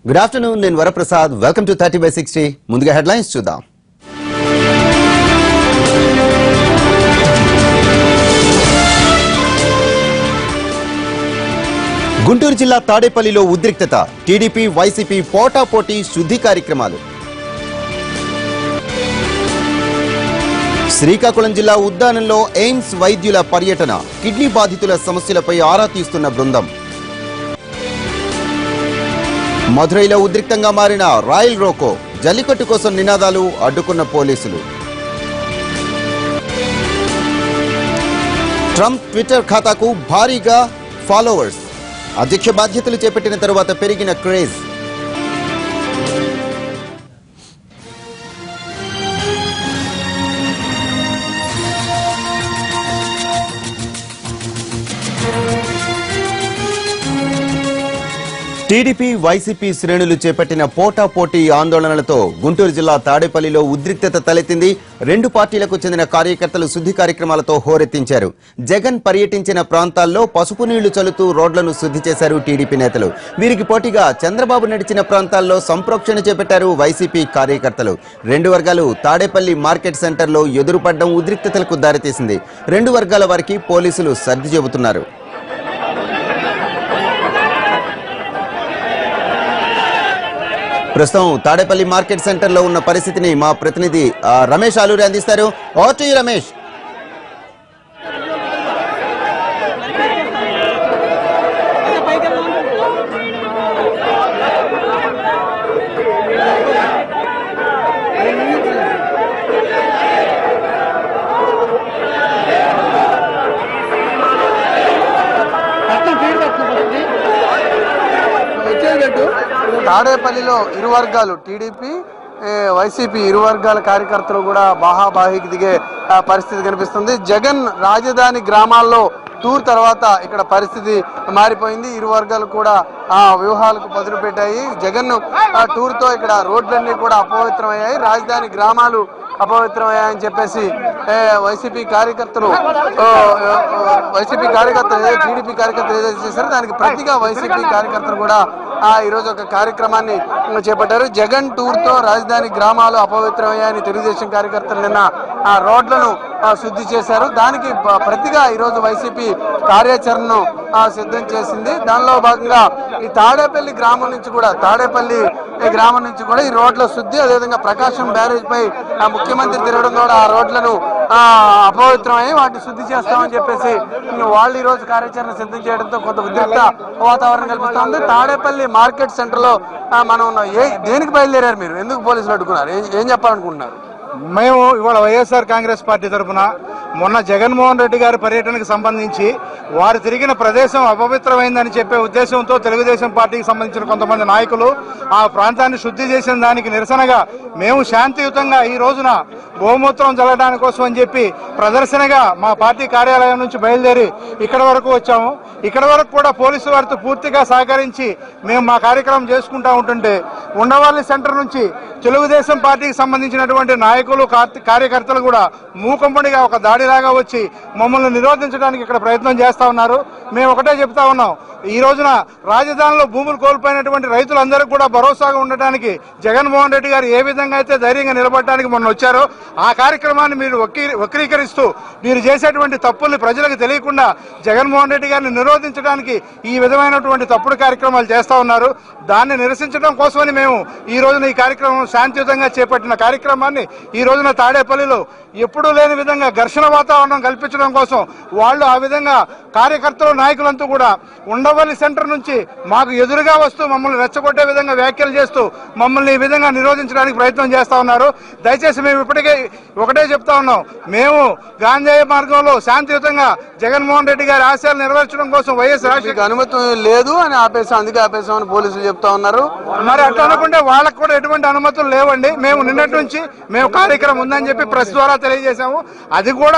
good afternoon నేను Varaprasad welcome to thirty by sixty ముందుగా headlines చూద్దాం గుంటూరు జిల్లా తాడేపల్లిలో ఉద్రిక్తత టీడీపీ వైసీపీ పోటాపోటీ శుద్ధి కార్యక్రమాలు శ్రీకాకుళం జిల్లా ఉద్దానంలో ఎయిమ్స్ వైద్యుల పర్యటన కిడ్నీ బాధితుల సమస్యలపై ఆరా తీస్తున్న బృందం మధురైలో ఉద్రిక్తంగా మారిన రాయల్ రోకో జల్లికట్టు కోసం నినాదాలు అడ్డుకున్న పోలీసులు ట్రంప్ ట్విట్టర్ ఖాతాకు భారీగా ఫాలోవర్స్ అధ్యక్ష బాధ్యతలు చేపట్టిన తరువాత పెరిగిన క్రేజ్ టీడీపీ వైసీపీ శ్రేణులు చేపట్టిన పోటాపోటీ ఆందోళనలతో గుంటూరు జిల్లా తాడేపల్లిలో ఉద్రిక్తత తలెత్తింది రెండు పార్టీలకు చెందిన కార్యకర్తలు శుద్ధి కార్యక్రమాలతో హోరెత్తించారు జగన్ పర్యటించిన ప్రాంతాల్లో పసుపు నీళ్లు చల్లుతూ రోడ్లను శుద్ధి చేశారు టీడీపీ నేతలు వీరికి పోటీగా చంద్రబాబు నడిచిన ప్రాంతాల్లో సంప్రోక్షణ చేపట్టారు వైసీపీ కార్యకర్తలు రెండు వర్గాలు తాడేపల్లి మార్కెట్ సెంటర్లో ఎదురుపడ్డం ఉద్రిక్తతలకు దారితీసింది రెండు వర్గాల వారికి పోలీసులు సర్ది చెబుతున్నారు ప్రస్తుతం తాడేపల్లి మార్కెట్ సెంటర్ లో ఉన్న పరిస్థితిని మా ప్రతినిధి ఆ, రమేష్ ఆలూరి అందిస్తారు ఓవర్ టు యు, రమేష్ తాడేపల్లిలో ఇరు వర్గాలు టీడీపీ ఏ, వైసీపీ ఇరు వర్గాల కార్యకర్తలు కూడా బాహాబాహికి దిగే ఆ, పరిస్థితి కనిపిస్తుంది జగన్ రాజధాని గ్రామాల్లో టూర్ తర్వాత ఇక్కడ పరిస్థితి మారిపోయింది ఇరు వర్గాలు కూడా ఆ వ్యూహాలకు పదులు పెట్టాయి జగన్ ఆ టూర్ తో ఇక్కడ రోడ్లన్నీ కూడా అపవిత్రమయ్యాయి రాజధాని గ్రామాలు అపవిత్రమయ్యాయని చెప్పేసి ఏ, వైసీపీ కార్యకర్తలు ఓ, ఓ, ఓ, వైసీపీ కార్యకర్తలు ఏదైతే టీడీపీ కార్యకర్తలు ఏదైతే చేశారో దానికి ప్రతిగా వైసీపీ కార్యకర్తలు కూడా ఆ ఈరోజు ఒక కార్యక్రమాన్ని చేపట్టారు జగన్ టూర్ తో రాజధాని గ్రామాలు అపవిత్రమయ్యాయని తెలుగుదేశం కార్యకర్తలు నిన్న ఆ రోడ్లను ఆ, శుద్ధి చేశారు దానికి ప- ప్రతిగా ఈరోజు వైసీపీ కార్యాచరణను ఆ, సిద్ధం చేసింది దానిలో భాగంగా ఈ తాడేపల్లి గ్రామం నుంచి కూడా తాడేపల్లి ఈ గ్రామం నుంచి కూడా ఈ రోడ్ల శుద్ధి అదేవిధంగా ప్రకాశం బ్యారేజ్ పై ఆ, ముఖ్యమంత్రి తిరగడం ద్వారా ఆ రోడ్లను ఆ, అపవిత్రమై వాటిని శుద్ధి చేస్తామని చెప్పేసి వాళ్ళు ఈ రోజు కార్యాచరణ సిద్ధం చేయడంతో కొంత ఉద్రిక్త వాతావరణం కల్పిస్తా ఉంది తాడేపల్లి మార్కెట్ సెంటర్ లో ఆ, మనం ఉన్నాం ఏ దేనికి బయలుదేరారు మీరు ఎందుకు పోలీసులు అడ్డుకున్నారు ఏం- ఏం చెప్పాలనుకుంటున్నారు మేము ఇవాళ వైఎస్ఆర్ కాంగ్రెస్ పార్టీ తరఫున మొన్న జగన్మోహన్ రెడ్డి గారి పర్యటనకు సంబంధించి వారు తిరిగిన ప్రదేశం అపవిత్రమైందని చెప్పే ఉద్దేశంతో తెలుగుదేశం పార్టీకి సంబంధించిన కొంతమంది నాయకులు ఆ ప్రాంతాన్ని శుద్ధి చేసిన దానికి నిరసనగా మేము శాంతియుతంగా ఈ రోజున గోమూత్రం జల్లడానికి కోసం అని చెప్పి ప్రదర్శనగా మా పార్టీ కార్యాలయం నుంచి బయలుదేరి ఇక్కడ వరకు వచ్చాము ఇక్కడ వరకు కూడా పోలీసు వారితో పూర్తిగా సహకరించి మేము మా కార్యక్రమం చేసుకుంటా ఉంటుంటే ఉండవల్లి సెంటర్ నుంచి తెలుగుదేశం పార్టీకి సంబంధించినటువంటి నాయకులు కార్త- కార్యకర్తలు కూడా మూకంపడిగా ఒక దాడిలాగా వచ్చి మమ్మల్ని నిరోధించడానికి ఇక్కడ ప్రయత్నం చేస్తా ఉన్నారు మేము ఒకటే చెప్తా ఉన్నాం ఈ రోజున రాజధానిలో భూములు కోల్పోయినటువంటి రైతులందరికీ కూడా భరోసాగా ఉండటానికి జగన్మోహన్ రెడ్డి గారు ఏ విధంగా అయితే ధైర్యంగా నిలబడటానికి మొన్న వచ్చారో ఆ కార్యక్రమాన్ని మీరు వక్రీ- వక్రీకరిస్తూ మీరు చేసేటువంటి తప్పుల్ని ప్రజలకు తెలియకుండా జగన్మోహన్ రెడ్డి గారిని నిరోధించడానికి ఈ విధమైనటువంటి తప్పుడు కార్యక్రమాలు చేస్తా ఉన్నారు దాన్ని నిరసించడం కోసమని మేము ఈ రోజున ఈ కార్యక్రమం శాంతియుతంగా చేపట్టిన కార్యక్రమాన్ని ఈ రోజున తాడేపల్లిలో ఎప్పుడూ లేని విధంగా ఘర్షణ వాతావరణం కల్పించడం కోసం వాళ్ళు ఆ విధంగా కార్యకర్తలు నాయకులంతా కూడా ఉండవల్లి సెంటర్ నుంచి మాకు ఎదురుగా వస్తూ మమ్మల్ని రెచ్చగొట్టే విధంగా వ్యాఖ్యలు చేస్తూ మమ్మల్ని ఈ విధంగా నిరోధించడానికి ప్రయత్నం చేస్తా ఉన్నారు దయచేసి మేము ఇప్పటికే ఒకటే చెప్తా ఉన్నాం మేము గాంధేయ మార్గంలో శాంతియుతంగా జగన్మోహన్ రెడ్డి గారి ఆశయాలు నెరవేర్చడం కోసం వైఎస్ రాజశేఖర మీకు అనుమతి లేదు అని ఆపేసాం అందుకే ఆపేసామని పోలీసులు చెప్తా ఉన్నారు మరి అట్లా అనుకుంటే వాళ్ళకు కూడా ఎటువంటి అనుమతులు లేవండి మేము నిన్నటి నుంచి మేము కార్యక్రమం ఉందని చెప్పి ప్రెస్ ద్వారా తెలియజేశాము అది కూడా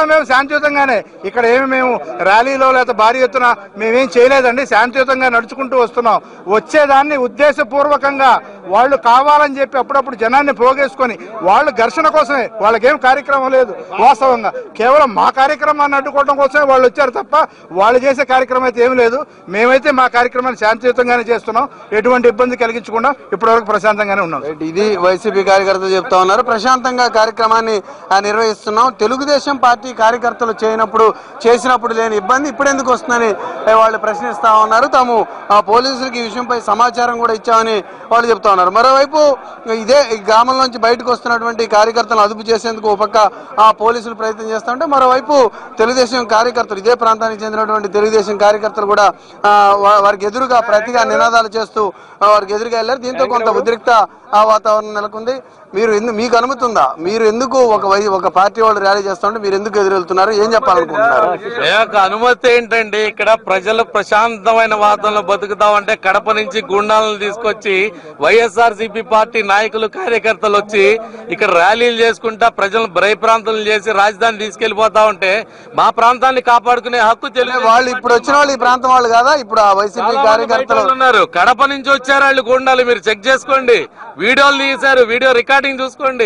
మేము శాంతియుతంగానే ఇక్కడ ఏమి మేము ర్యాలీలో లేదా భారీ ఎత్తున మేమేం చేయలేదండి శాంతియుతంగా నడుచుకుంటూ వస్తున్నాం వచ్చేదాన్ని ఉద్దేశపూర్వకంగా వాళ్ళు కావాలని చెప్పి అప్పుడప్పుడు జనాన్ని పోగేసుకొని వాళ్ళు ఘర్షణ కోసమే వాళ్ళకేం కార్యక్రమం లేదు వాస్తవంగా కేవలం మా కార్యక్రమాన్ని అడ్డుకోవడం కోసమే వాళ్ళు వచ్చారు తప్ప వాళ్ళు చేసే కార్యక్రమం అయితే ఏం లేదు మేమైతే మా కార్యక్రమాన్ని శాంతియుతంగానే చేస్తున్నాం ఎటువంటి ఇబ్బంది కలిగించకుండా ఇప్పటివరకు ప్రశాంతంగానే ఉన్నాం రైట్, ఇది వైసీపీ కార్యకర్తలు చెప్తా ఉన్నారు ప్రశాంతంగా కార్యక్రమాన్ని ఆ, నిర్వహిస్తున్నాం తెలుగుదేశం పార్టీ కార్యకర్తలు చేయనప్పుడు చేసినప్పుడు లేని ఇబ్బంది ఇప్పుడు ఎందుకు వస్తుందని ఏ, వాళ్ళు ప్రశ్నిస్తా ఉన్నారు తాము ఆ, పోలీసులకు ఈ విషయంపై సమాచారం కూడా ఇచ్చామని వాళ్ళు చెప్తా ఉన్నారు మరోవైపు ఇదే ఈ గ్రామం నుంచి బయటకు వస్తున్నటువంటి కార్యకర్తలను అదుపు చేసేందుకు ఒక పక్క ఆ పోలీసులు ప్రయత్నం చేస్తూ ఉంటే మరోవైపు తెలుగుదేశం కార్యకర్తలు ఇదే ప్రాంతానికి చెందినటువంటి తెలుగుదేశం కార్యకర్తలు కూడా ఆ, వా- వారికి ఎదురుగా ప్రతిగా నినాదాలు చేస్తూ ఆ, వారికి ఎదురుగా వెళ్ళారు దీంతో కొంత ఉద్రిక్త ఆ వాతావరణం నెలకొంది మీరు ఎందు మీకు అనుమతి ఉందా మీరు ఎందుకు ఒక వై ఒక పార్టీ వాళ్ళు ర్యాలీ చేస్తుంటే మీరు ఎందుకు ఎదురెళ్తున్నారు ఏం చెప్పాలనుకుంటున్నారు ఏ యొక్క అనుమతి ఏంటండి ఇక్కడ ప్రజలు ప్రశాంతమైన వాతావరణంలో బతుకుతామంటే కడప నుంచి గుండాలను తీసుకొచ్చి వైఎస్ఆర్ పార్టీ నాయకులు కార్యకర్తలు వచ్చి ఇక్కడ ర్యాలీలు చేసుకుంటా ప్రజలను భయప్రాంతం చేసి రాజధాని తీసుకెళ్లిపోతా ఉంటే మా ప్రాంతాన్ని కాపాడుకునే హక్కు అంటే తెలుగు వాళ్ళు ఇప్పుడు వచ్చిన వాళ్ళు ఈ ప్రాంతం వాళ్ళు కాదా ఇప్పుడు ఆ వైసీపీ కార్యకర్తలు ఉన్నారు కడప నుంచి వచ్చారు వాళ్ళు గుండాలు మీరు చెక్ చేసుకోండి వీడియోలు తీశారు వీడియో రికార్డింగ్ చూసుకోండి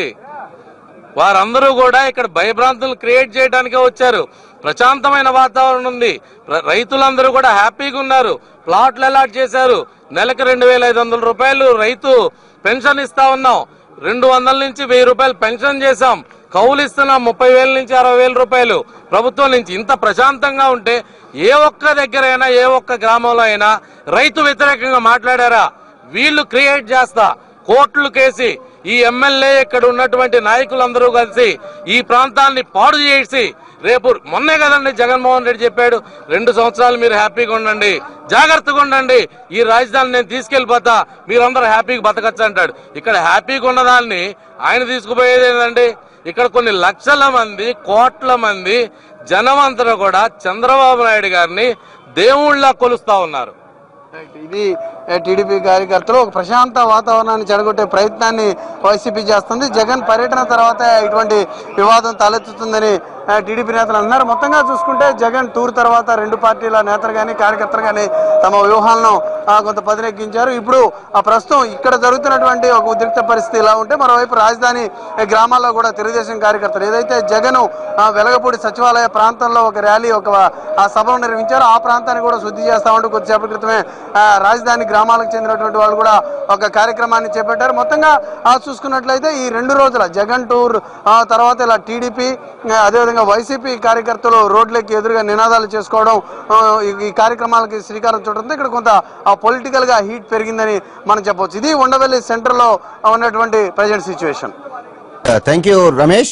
వారందరూ కూడా ఇక్కడ భయభ్రాంతులు క్రియేట్ చేయడానికే వచ్చారు ప్రశాంతమైన వాతావరణం ఉంది ర- రైతులందరూ కూడా హ్యాపీగా ఉన్నారు ప్లాట్లు అలాట్ చేశారు నెలకు రెండు వేల ఐదు వందల రూపాయలు రైతు పెన్షన్ ఇస్తా ఉన్నాం రెండు వందల నుంచి వెయ్యి రూపాయలు పెన్షన్ చేశాం కౌలు ఇస్తున్నాం ముప్పై వేల నుంచి అరవై వేల రూపాయలు ప్రభుత్వం నుంచి ఇంత ప్రశాంతంగా ఉంటే ఏ ఒక్క దగ్గరైనా ఏ ఒక్క గ్రామంలో అయినా రైతు వ్యతిరేకంగా మాట్లాడారా వీళ్ళు క్రియేట్ చేస్తా కోర్టులు కేసి ఈ ఎమ్మెల్యే ఇక్కడ ఉన్నటువంటి నాయకులందరూ కలిసి ఈ ప్రాంతాన్ని పాడు చేసి రేపు మొన్నే కదండి జగన్మోహన్ రెడ్డి చెప్పాడు రెండు సంవత్సరాలు మీరు హ్యాపీగా ఉండండి జాగ్రత్తగా ఉండండి ఈ రాజధాని నేను తీసుకెళ్లిపోతా మీరందరూ హ్యాపీగా బతకచ్చు అంటాడు ఇక్కడ హ్యాపీగా ఉన్నదాన్ని ఆయన తీసుకుపోయేది ఏంటండి ఇక్కడ కొన్ని లక్షల మంది కోట్ల మంది జనమంతా కూడా చంద్రబాబు నాయుడు గారిని దేవుళ్ళ కొలుస్తా ఉన్నారు ఇది టీడీపీ కార్యకర్తలు ఒక ప్రశాంత వాతావరణాన్ని చెడగొట్టే ప్రయత్నాన్ని వైసీపీ చేస్తుంది జగన్ పర్యటన తర్వాత ఇటువంటి వివాదం తలెత్తుతుందని ఆ, టీడీపీ నేతలు అన్నారు మొత్తంగా చూసుకుంటే జగన్ టూర్ తర్వాత రెండు పార్టీల నేతలు కానీ కార్యకర్తలు కానీ తమ వ్యూహాలను ఆ, కొంత పదినెక్కించారు ఇప్పుడు ఆ ప్రస్తుతం ఇక్కడ జరుగుతున్నటువంటి ఒక ఉద్రిక్త పరిస్థితి ఇలా ఉంటే మరోవైపు రాజధాని ఆ, గ్రామాల్లో కూడా తెలుగుదేశం కార్యకర్తలు ఏదైతే జగన్ వెలగపూడి సచివాలయ ప్రాంతంలో ఒక ర్యాలీ ఒక ఆ సభను నిర్వహించారు ఆ ప్రాంతాన్ని కూడా శుద్ధి చేస్తామంటూ కొద్దిసేపటి క్రితమే ఆ, రాజధాని గ్రామాలకు చెందినటువంటి వాళ్ళు కూడా ఒక కార్యక్రమాన్ని చేపట్టారు మొత్తంగా ఆ చూసుకున్నట్లయితే ఈ రెండు రోజుల జగన్ టూర్ ఆ, తర్వాత ఇలా టీడీపీ ఆ, అదేవిధంగా వైసీపీ కార్యకర్తలు రోడ్లకి ఎదురుగా నినాదాలు చేసుకోవడం ఆ, ఈ- ఈ కార్యక్రమాలకి శ్రీకారం చుట్టడంతో ఇక్కడ కొంత పొలిటికల్ గా హీట్ పెరిగిందని మనం చెప్పవచ్చు ఇది ఉండవల్లి సెంటర్ లో ఉన్నటువంటి present situation thank you Ramesh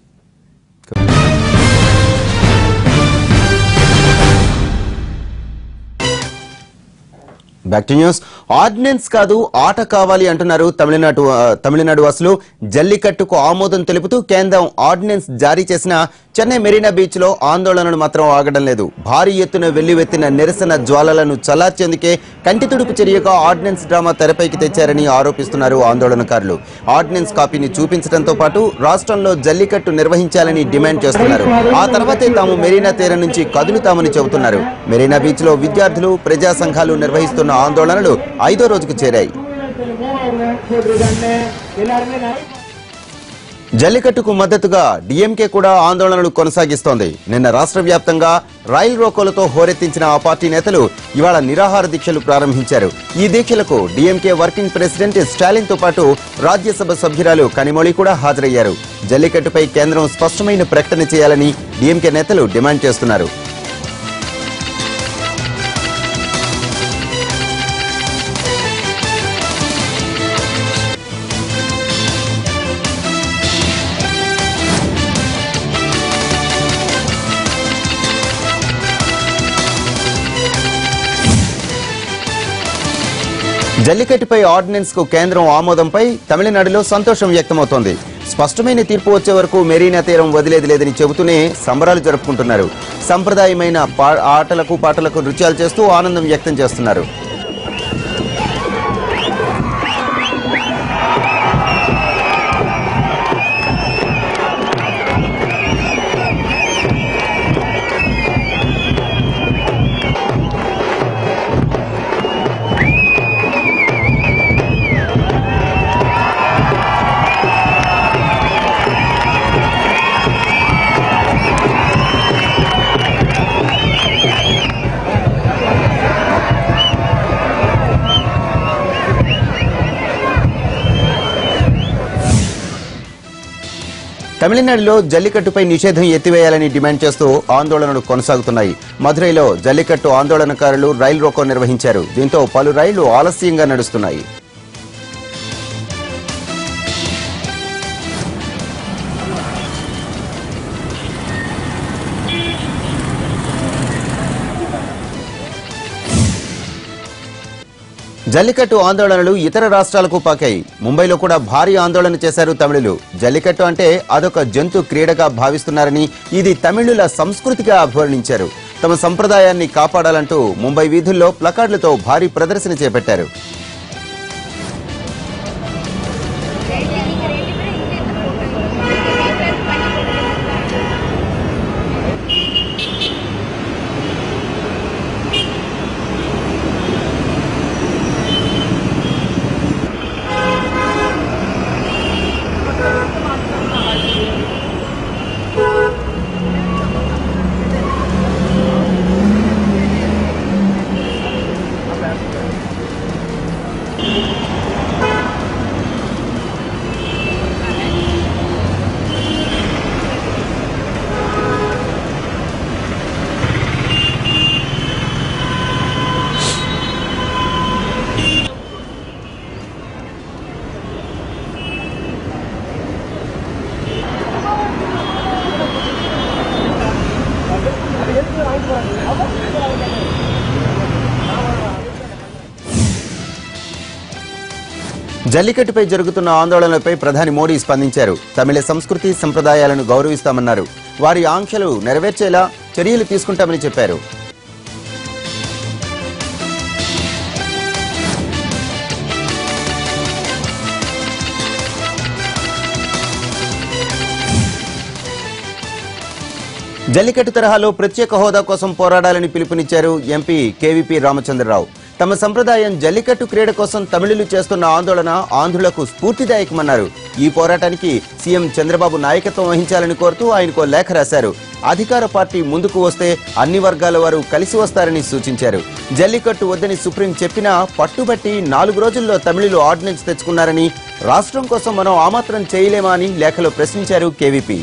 back to news ordinance కాదు ఆట కావాలి అంటున్నారు తమిళనాడు ఆ, తమిళనాడు వాసులు జల్లికట్టుకు ఆమోదం తెలుపుతూ కేంద్రం ఆర్డినెన్స్ జారీ చేసిన చెన్నై మెరీనా బీచ్ లో ఆందోళనలు మాత్రం ఆగడం లేదు భారీ ఎత్తున వెల్లువెత్తిన నిరసన జ్వాలలను చల్లార్చేందుకే కంటి తుడుపు చర్యగా ఆర్డినెన్స్ డ్రామా తెరపైకి తెచ్చారని ఆరోపిస్తున్నారు ఆందోళనకారులు ఆర్డినెన్స్ కాపీని చూపించడంతో పాటు రాష్ట్రంలో జల్లికట్టు నిర్వహించాలని డిమాండ్ చేస్తున్నారు ఆ తర్వాతే తాము మెరీనా తీరం నుంచి కదులుతామని చెబుతున్నారు మెరీనా బీచ్ లో విద్యార్థులు ప్రజా సంఘాలు నిర్వహిస్తున్న ఆందోళనలు ఐదో రోజుకు చేరాయి జల్లికట్టుకు మద్దతుగా డీఎంకే కూడా ఆందోళనలు కొనసాగిస్తోంది నిన్న రాష్ట్ర వ్యాప్తంగా రైలు రోకోలతో హోరెత్తించిన ఆ పార్టీ నేతలు ఇవాళ నిరాహార దీక్షలు ప్రారంభించారు ఈ దీక్షలకు డీఎంకే వర్కింగ్ ప్రెసిడెంట్ స్టాలిన్ తో పాటు రాజ్యసభ సభ్యురాలు కనిమొళి కూడా హాజరయ్యారు జల్లికట్టుపై కేంద్రం స్పష్టమైన ప్రకటన చేయాలని డీఎంకే నేతలు డిమాండ్ చేస్తున్నారు జల్లికట్టుపై ఆర్డినెన్స్ కు కేంద్రం ఆమోదంపై తమిళనాడులో సంతోషం వ్యక్తమవుతోంది స్పష్టమైన తీర్పు వచ్చే వరకు మెరీనా తీరం వదిలేది లేదని చెబుతూనే సంబరాలు జరుపుకుంటున్నారు సంప్రదాయమైన పా- ఆటలకు పాటలకు నృత్యాలు చేస్తూ ఆనందం వ్యక్తం చేస్తున్నారు తమిళనాడులో జల్లికట్టుపై నిషేధం ఎత్తివేయాలని డిమాండ్ చేస్తూ ఆందోళనలు కొనసాగుతున్నాయి మదురైలో జల్లికట్టు ఆందోళనకారులు రైలు రోకో నిర్వహించారు దీంతో పలు రైళ్లు ఆలస్యంగా నడుస్తున్నాయి జల్లికట్టు ఆందోళనలు ఇతర రాష్ట్రాలకు పాకాయి ముంబైలో కూడా భారీ ఆందోళన చేశారు తమిళులు జల్లికట్టు అంటే అదొక జంతు క్రీడగా భావిస్తున్నారని ఇది తమిళుల సంస్కృతిగా అభివర్ణించారు తమ సంప్రదాయాన్ని కాపాడాలంటూ ముంబై వీధుల్లో ప్లకార్డులతో భారీ ప్రదర్శన చేపట్టారు జల్లికట్టుపై జరుగుతున్న ఆందోళనలపై ప్రధాని మోడీ స్పందించారు తమిళ సంస్కృతి సంప్రదాయాలను గౌరవిస్తామన్నారు వారి ఆంక్షలు నెరవేర్చేలా చర్యలు తీసుకుంటామని చెప్పారు జల్లికట్టు తరహాలో ప్రత్యేక హోదా కోసం పోరాడాలని పిలుపునిచ్చారు ఎంపీ కేవీపీ రామచంద్రరావు తమ సంప్రదాయం జల్లికట్టు క్రీడ కోసం తమిళులు చేస్తున్న ఆందోళన ఆంధ్రులకు స్ఫూర్తిదాయకమన్నారు ఈ పోరాటానికి సీఎం చంద్రబాబు నాయకత్వం వహించాలని కోరుతూ ఆయనకు లేఖ రాశారు అధికార పార్టీ ముందుకు వస్తే అన్ని వర్గాల వారు కలిసి వస్తారని సూచించారు జల్లికట్టు వద్దని సుప్రీం చెప్పినా పట్టుబట్టి నాలుగు రోజుల్లో తమిళులు ఆర్డినెన్స్ తెచ్చుకున్నారని రాష్ట్రం కోసం మనం ఆమాత్రం చేయలేమా అని లేఖలో ప్రశ్నించారు కేవీపీ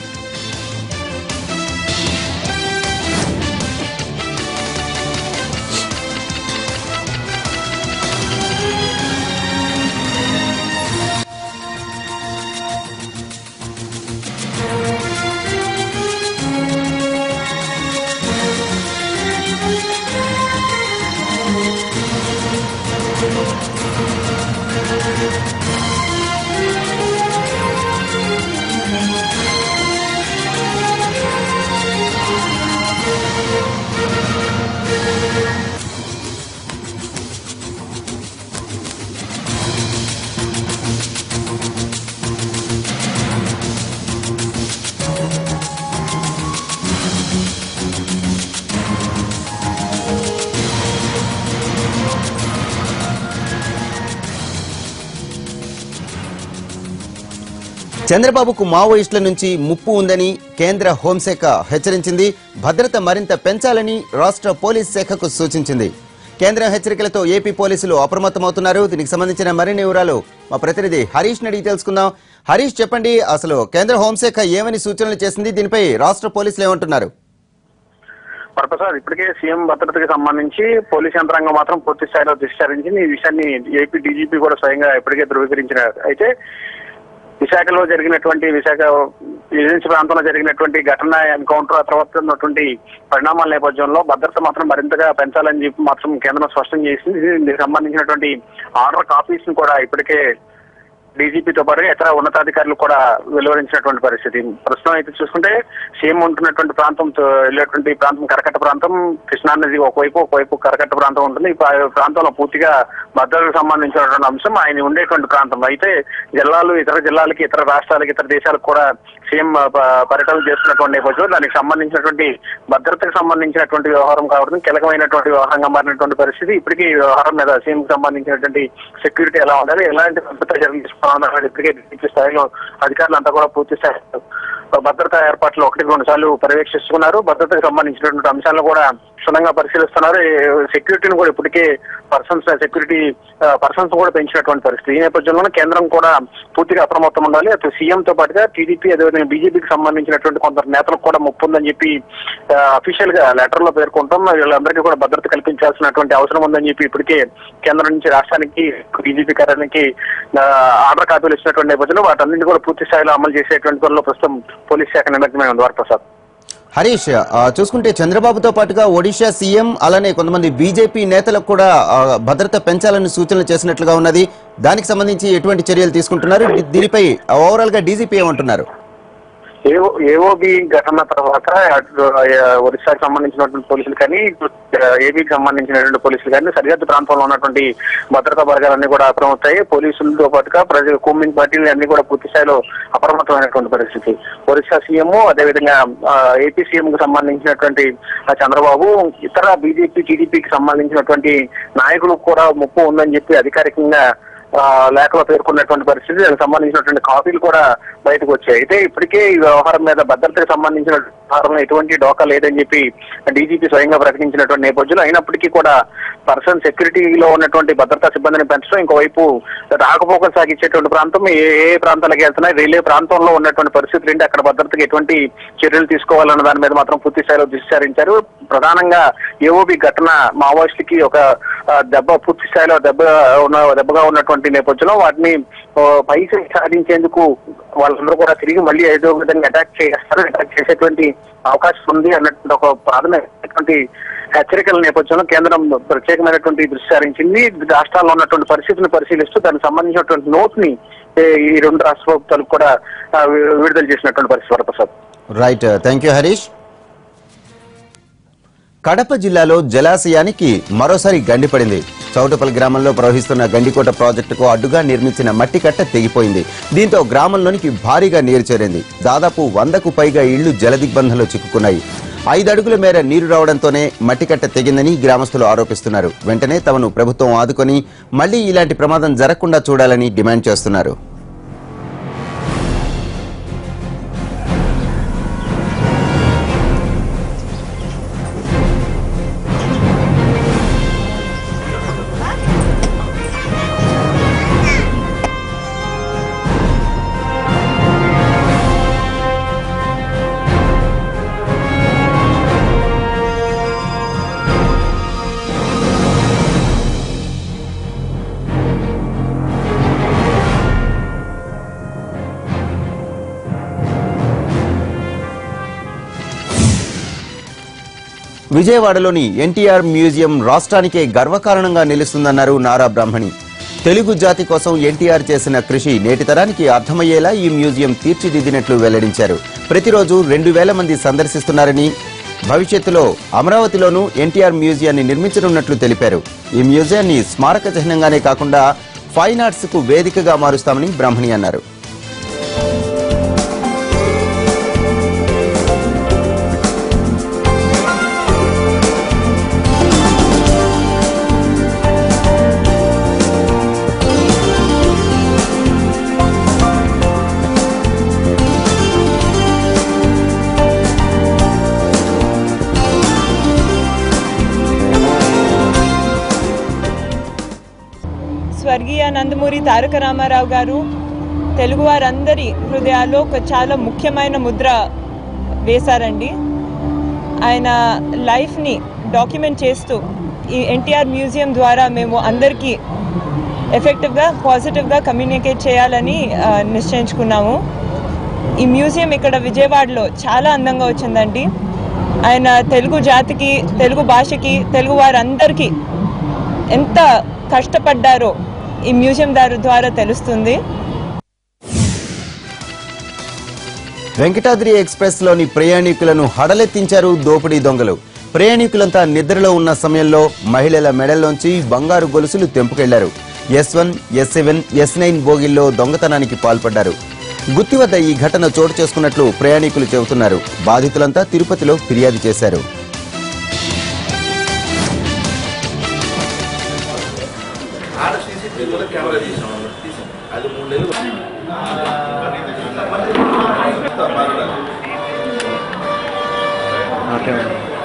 చంద్రబాబుకు మావోయిస్టుల నుంచి ముప్పు ఉందని కేంద్ర హోంశాఖ హెచ్చరించింది భద్రత మరింత పెంచాలని రాష్ట్ర పోలీస్ శాఖకు సూచించింది కేంద్రం హెచ్చరికలతో ఏపీ పోలీసులు అప్రమత్తమవుతున్నారు దీనికి సంబంధించిన మరిన్ని వివరాలు మా ప్రతినిధి హరీష్ అడిగి తెలుసుకుందాం హరీష్ చెప్పండి అసలు కేంద్ర హోంశాఖ ఏమని సూచనలు చేసింది దీనిపై రాష్ట్ర పోలీసులు ఏమంటున్నారు ప్రసాద్ ఇప్పటికే సీఎం భద్రతకి సంబంధించి పోలీస్ యంత్రాంగం మాత్రం పూర్తి స్థాయిలో దిశారించింది ఈ విషయాన్ని ఏపీ డీజీపీ కూడా స్వయంగా ఇప్పటికే ధృవీకరించినారు అయితే విశాఖలో జరిగినటువంటి విశాఖ ఏజెన్సీ ప్రాంతంలో జరిగినటువంటి ఘటన ఎన్కౌంటర్ ఆ తర్వాత ఉన్నటువంటి పరిణామాల నేపథ్యంలో భద్రత మాత్రం మరింతగా పెంచాలని చెప్పి మాత్రం కేంద్రం స్పష్టం చేసింది దీనికి సంబంధించినటువంటి ఆర్డర్ కాపీస్ ని కూడా ఇప్పటికే డీజీపీతో పాటు ఇతర ఉన్నతాధికారులు కూడా వెలువరించినటువంటి పరిస్థితి ప్రస్తుతం అయితే చూసుకుంటే సీఎం ఉంటున్నటువంటి ప్రాంతం వెళ్ళేటువంటి ప్రాంతం కరకట్ట ప్రాంతం కృష్ణా నది ఒకవైపు ఒకవైపు కరకట్ట ప్రాంతం ఉంటుంది ఈ ప్రా- ప్రాంతంలో పూర్తిగా భద్రతకు సంబంధించినటువంటి అంశం ఆయన ఉండేటువంటి ప్రాంతం అయితే జిల్లాలు ఇతర జిల్లాలకి ఇతర రాష్ట్రాలకి ఇతర దేశాలకు కూడా సీఎం ప- పర్యటనలు చేస్తున్నటువంటి నేపథ్యంలో దానికి సంబంధించినటువంటి భద్రతకు సంబంధించినటువంటి వ్యవహారం కావడం కీలకమైనటువంటి వ్యవహారంగా మారినటువంటి పరిస్థితి ఇప్పటికీ ఈ వ్యవహారం మీద సీఎం కి సంబంధించినటువంటి సెక్యూరిటీ ఎలా ఉండాలి ఎలాంటి భద్రత చర్యలు తీసుకోవాలన్నది ఇప్పటికే పూర్తి స్థాయిలో అధికారులు అంతా కూడా పూర్తి స్థాయిలో భద్రతా ఏర్పాట్లు ఒకటి రెండు సార్లు పర్యవేక్షిస్తున్నారు భద్రతకు సంబంధించినటువంటి అంశాలను కూడా క్షుణ్ణంగా పరిశీలిస్తున్నారు సెక్యూరిటీని కూడా ఇప్పటికే పర్సన్స్ సెక్యూరిటీ పర్సన్స్ కూడా పెంచినటువంటి పరిస్థితి ఈ నేపథ్యంలోనే కేంద్రం కూడా పూర్తిగా అప్రమత్తం ఉండాలి అటు సీఎం తో పాటుగా టీడీపీ అదేవిధంగా బీజేపీకి సంబంధించినటువంటి కొందరు నేతలకు కూడా ముప్పు ఉందని చెప్పి అఫీషియల్ గా లెటర్ లో పేర్కొంటాం వీళ్ళందరికీ కూడా భద్రత కల్పించాల్సినటువంటి అవసరం ఉందని చెప్పి ఇప్పటికే కేంద్రం నుంచి రాష్ట్రానికి బీజేపీ కార్యాలయానికి ఆ, ఆర్డర్ కాపీలు ఇచ్చినటువంటి నేపథ్యంలో వాటన్నింటి కూడా పూర్తి స్థాయిలో అమలు చేసేటువంటి పనిలో ప్రస్తుతం పోలీస్ శాఖ నిమగ్నమై ఉంది వరప్రసాద్ హరీష్ ఆ, చూసుకుంటే చంద్రబాబుతో పాటుగా ఒడిషా సీఎం అలానే కొంతమంది బీజేపీ నేతలకు కూడా ఆ, భద్రత పెంచాలని సూచనలు చేసినట్లుగా ఉన్నది దానికి సంబంధించి ఎటువంటి చర్యలు తీసుకుంటున్నారు దీ- దీనిపై ఓవరాల్ గా డీజీపీ ఏమంటున్నారు ఏఓ ఏఓబి ఘటన తర్వాత అటు, ఆ, ఒరిస్సాకి సంబంధించినటువంటి పోలీసులు కానీ ఏబీకి సంబంధించినటువంటి పోలీసులు కానీ సరిహద్దు ప్రాంతంలో ఉన్నటువంటి భద్రతా వర్గాలన్నీ కూడా అప్రమత్తాయి పోలీసులతో పాటుగా ప్రజలు కూమింగ్ పార్టీలు అన్ని కూడా పూర్తి స్థాయిలో అప్రమత్తమైనటువంటి పరిస్థితి ఒరిస్సా సీఎం అదేవిధంగా ఆ, ఏపీ సీఎం కు సంబంధించినటువంటి ఆ, చంద్రబాబు ఇతర బీజేపీ టీడీపీకి సంబంధించినటువంటి నాయకులు కూడా ముప్పు ఉందని చెప్పి అధికారికంగా ఆ, లేఖలో పేర్కొన్నటువంటి పరిస్థితి దానికి సంబంధించినటువంటి కాపీలు కూడా బయటకు వచ్చాయి అయితే ఇప్పటికే ఈ వ్యవహారం మీద భద్రతకు సంబంధించిన వ్యవహారంలో ఎటువంటి డోకా లేదని చెప్పి డీజీపీ స్వయంగా ప్రకటించినటువంటి నేపథ్యంలో అయినప్పటికీ కూడా పర్సన్ సెక్యూరిటీలో ఉన్నటువంటి భద్రతా సిబ్బందిని పెంచడం ఇంకోవైపు రాకపోకలు సాగించేటువంటి ప్రాంతం ఏ ఏ ప్రాంతాలకు వెళ్తున్నాయి రైల్వే ప్రాంతంలో ఉన్నటువంటి పరిస్థితులు ఏంటి అక్కడ భద్రతకు ఎటువంటి చర్యలు తీసుకోవాలన్న దాని మీద మాత్రం పూర్తి స్థాయిలో దృష్టి సారించారు ప్రధానంగా ఏఓబి ఘటన మావోయిస్టులకి ఒక ఆ, దెబ్బ పూర్తి స్థాయిలో దెబ్బ ఉన్న దెబ్బగా ఉన్నటువంటి నేపథ్యంలో వాటిని ఆ, పైకి సాధించేందుకు వాళ్ళందరూ కూడా తిరిగి మళ్ళీ ఏదో విధంగా అటాక్ చేస్తారు అటాక్ చేసేటువంటి అవకాశం ఉంది అన్నటువంటి ఒక ప్రాథమికమైనటువంటి హెచ్చరికల నేపథ్యంలో కేంద్రం ప్రత్యేకమైనటువంటి దృష్టి సారించింది రాష్ట్రాల్లో ఉన్నటువంటి పరిస్థితిని పరిశీలిస్తూ దానికి సంబంధించినటువంటి నోట్ ని ఏ, ఈ రెండు రాష్ట్ర ప్రభుత్వాలకు కూడా ఆ, వి- విడుదల చేసినటువంటి పరిస్థితి Varaprasad right thank you Harish Kadapa జిల్లాలో జలాశయానికి మరోసారి గండిపడింది చౌటపల్లి గ్రామంలో ప్రవహిస్తున్న గండికోట ప్రాజెక్టుకు అడ్డుగా నిర్మించిన మట్టి కట్ట తెగిపోయింది దీంతో గ్రామంలోనికి భారీగా నీరు చేరింది దాదాపు వందకు పైగా ఇళ్లు జలదిగ్బంధంలో చిక్కుకున్నాయి ఐదు అడుగుల మేర నీరు రావడంతోనే మట్టికట్ట తెగిందని గ్రామస్తులు ఆరోపిస్తున్నారు వెంటనే తమను ప్రభుత్వం ఆదుకొని మళ్లీ ఇలాంటి ప్రమాదం జరగకుండా చూడాలని డిమాండ్ చేస్తున్నారు విజయవాడలోని ఎన్టీఆర్ మ్యూజియం రాష్ట్రానికే గర్వకారణంగా నిలుస్తుందన్నారు నారా బ్రాహ్మణి తెలుగు జాతి కోసం ఎన్టీఆర్ చేసిన కృషి నేటి తరానికి అర్థమయ్యేలా ఈ మ్యూజియం తీర్చిదిద్దినట్లు వెల్లడించారు ప్రతిరోజు రెండు వేల మంది సందర్శిస్తున్నారని భవిష్యత్తులో అమరావతిలోనూ ఎన్టీఆర్ మ్యూజియాన్ని నిర్మించనున్నట్లు తెలిపారు ఈ మ్యూజియాన్ని స్మారక చిహ్నంగానే కాకుండా ఫైన్ ఆర్ట్స్ కు వేదికగా మారుస్తామని బ్రాహ్మణి అన్నారు స్వర్గీయ నందమూరి తారక రామారావు గారు తెలుగు వారందరి హృదయాల్లో ఒక చాలా ముఖ్యమైన ముద్ర వేశారండి ఆయన లైఫ్ని డాక్యుమెంట్ చేస్తూ ఈ ఎన్టీఆర్ మ్యూజియం ద్వారా మేము అందరికీ ఎఫెక్టివ్గా పాజిటివ్గా కమ్యూనికేట్ చేయాలని ఆ, నిశ్చయించుకున్నాము ఈ మ్యూజియం ఇక్కడ విజయవాడలో చాలా అందంగా వచ్చిందండి ఆయన తెలుగు జాతికి తెలుగు భాషకి తెలుగు వారందరికీ ఎంత కష్టపడ్డారో ఈ మ్యూజియం దారు ద్వారా తెలుస్తుంది వెంకటాద్రి ఎక్స్ప్రెస్ లోని ప్రయాణికులను హడలెత్తించారు దోపిడీ దొంగలు ప్రయాణికులంతా నిద్రలో ఉన్న సమయంలో మహిళల మెడల్లోంచి బంగారు గొలుసులు తెంపుకెళ్లారు S one S seven S nine బోగిల్లో దొంగతనానికి పాల్పడ్డారు గుత్తి వద్ద ఈ ఘటన చోటు చేసుకున్నట్లు ప్రయాణికులు చెబుతున్నారు బాధితులంతా తిరుపతిలో ఫిర్యాదు చేశారు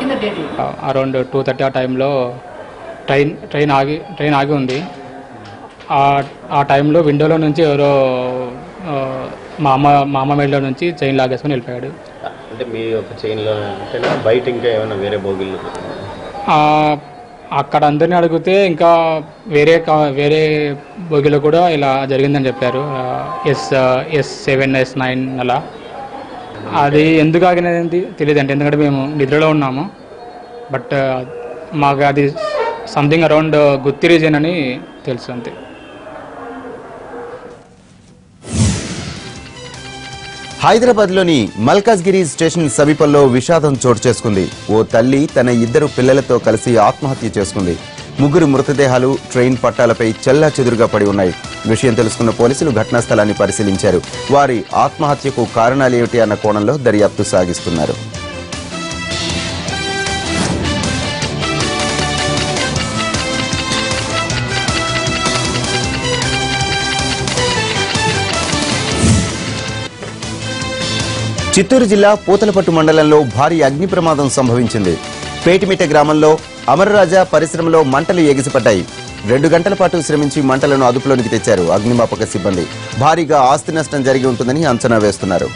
అరౌండ్ టూ థర్టీ ఆ టైంలో ట్రైన్ ట్రైన్ ఆగి ట్రైన్ ఆగి ఉంది ఆ ఆ టైంలో విండోలో నుంచి ఎవరో ఆ, మా అమ్మ మా అమ్మ మెడలో నుంచి చైన్ లాగేసుకొని వెళ్ళిపోయాడు అంటే మీ ఒక చైన్లో అంటేనా బయట ఇంకా ఏమైనా వేరే బోగిళ్ళు ఆ, అక్కడ అందరిని అడిగితే ఇంకా వేరే కా- వేరే బోగిలో కూడా ఇలా జరిగిందని చెప్పారు S S seven S nine అలా అది ఎందుకు ఆగినది తెలియదు అంటే ఎందుకంటే మేము నిద్రలో ఉన్నాము బట్ మాకు అది సంథింగ్ అరౌండ్ గుత్తి రీజన్ అని తెలుసు అంతే హైదరాబాద్లోని మల్కాజ్గిరి స్టేషన్ సమీపంలో విషాదం చోటు చేసుకుంది ఓ తల్లి తన ఇద్దరు పిల్లలతో కలిసి ఆత్మహత్య చేసుకుంది ముగ్గురు మృతదేహాలు ట్రైన్ పట్టాలపై చెల్లా చెదురుగా పడి ఉన్నాయి విషయం తెలుసుకున్న పోలీసులు ఘటనా స్థలాన్ని పరిశీలించారు వారి ఆత్మహత్యకు కారణాలేమిటి అన్న కోణంలో దర్యాప్తు సాగిస్తున్నారు చిత్తూరు జిల్లా పూతలపట్టు మండలంలో భారీ అగ్ని ప్రమాదం సంభవించింది పేటిమిట గ్రామంలో అమరరాజా పరిశ్రమలో మంటలు ఎగిసిపడ్డాయి రెండు గంటల పాటు శ్రమించి మంటలను అదుపులోనికి తెచ్చారు అగ్నిమాపక సిబ్బంది భారీగా ఆస్తి నష్టం జరిగి ఉంటుందని అంచనా వేస్తున్నారు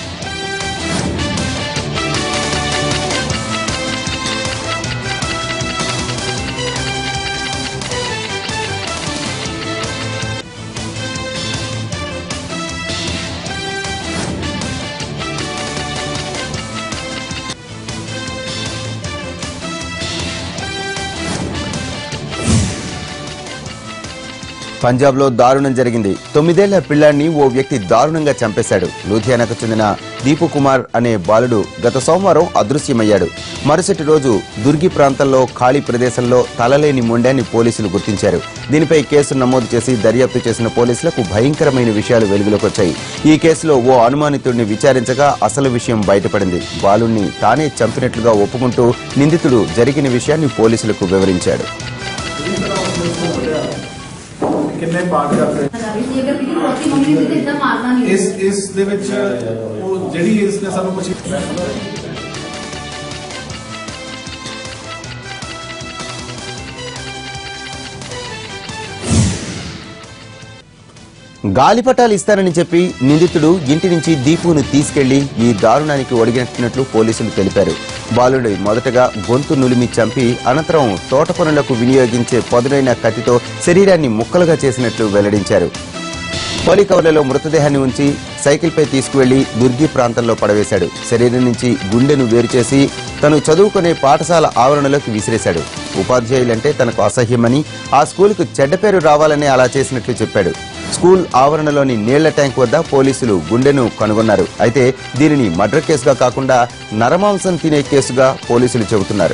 పంజాబ్లో దారుణం జరిగింది తొమ్మిదేళ్ల పిల్లాడిని ఓ వ్యక్తి దారుణంగా చంపేశాడు లూధియానాకు చెందిన దీపు కుమార్ అనే బాలుడు గత సోమవారం అదృశ్యమయ్యాడు మరుసటి రోజు దుర్గి ప్రాంతంలో ఖాళీ ప్రదేశంలో తలలేని మొండాన్ని పోలీసులు గుర్తించారు దీనిపై కేసు నమోదు చేసి దర్యాప్తు చేసిన పోలీసులకు భయంకరమైన విషయాలు వెలుగులోకి వచ్చాయి ఈ కేసులో ఓ అనుమానితుడిని విచారించగా అసలు విషయం బయటపడింది బాలుణ్ణి తానే చంపినట్లుగా ఒప్పుకుంటూ నిందితుడు జరిగిన విషయాన్ని పోలీసులకు వివరించాడు ਕਿੰਨੇ ਪਾਰਟ ਕਰਦੇ ਇਸ ਇਸ ਦੇ ਵਿੱਚ ਉਹ ਜਿਹੜੀ ਇਸਨੇ ਸਾਨੂੰ ਪੁੱਛੀ గాలిపటాలు ఇస్తానని చెప్పి నిందితుడు ఇంటి నుంచి దీపును తీసుకెళ్లి ఈ దారుణానికి ఒడిగినట్లు పోలీసులు తెలిపారు బాలుడి మొదటగా గొంతు నులిమి చంపి అనంతరం తోట పనులకు వినియోగించే పదునైన కత్తితో శరీరాన్ని ముక్కలుగా చేసినట్లు వెల్లడించారు పోలికవర్లలో మృతదేహాన్ని ఉంచి సైకిల్పై తీసుకువెళ్లి దుర్గి ప్రాంతంలో పడవేశాడు శరీరం నుంచి గుండెను వేరు చేసి తను చదువుకునే పాఠశాల ఆవరణలోకి విసిరేశాడు ఉపాధ్యాయులంటే తనకు అసహ్యమని ఆ స్కూలుకు చెడ్డ పేరు రావాలని అలా చేసినట్లు చెప్పాడు స్కూల్ ఆవరణలోని నీళ్ల ట్యాంక్ వద్ద పోలీసులు గుండెను కనుగొన్నారు అయితే దీనిని మర్డర్ కేసుగా కాకుండా నరమాంసం తినే కేసుగా పోలీసులు చెబుతున్నారు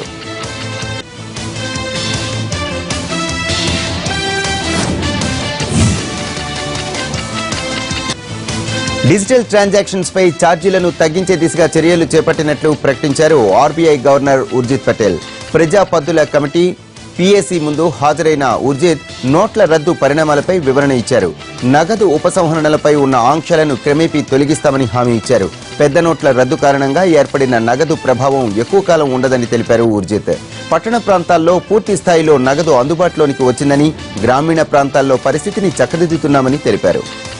డిజిటల్ ట్రాన్సాక్షన్స్ పై ఛార్జీలను తగ్గించే దిశగా చర్యలు చేపట్టినట్లు ప్రకటించారు ఆర్బీఐ గవర్నర్ ఉర్జిత్ పటేల్ ప్రజా పద్దుల కమిటీ పీఏసీ ముందు హాజరైన ఉర్జిత్ నోట్ల రద్దు పరిణామాలపై వివరణ ఇచ్చారు నగదు ఉపసంహరణలపై ఉన్న ఆంక్షలను క్రమేపీ తొలగిస్తామని హామీ ఇచ్చారు పెద్ద నోట్ల రద్దు కారణంగా ఏర్పడిన నగదు ప్రభావం ఎక్కువ కాలం ఉండదని తెలిపారు ఉర్జిత్ పట్టణ ప్రాంతాల్లో పూర్తి స్థాయిలో నగదు అందుబాటులోనికి వచ్చిందని గ్రామీణ ప్రాంతాల్లో పరిస్థితిని చక్కదిద్దుతున్నామని తెలిపారు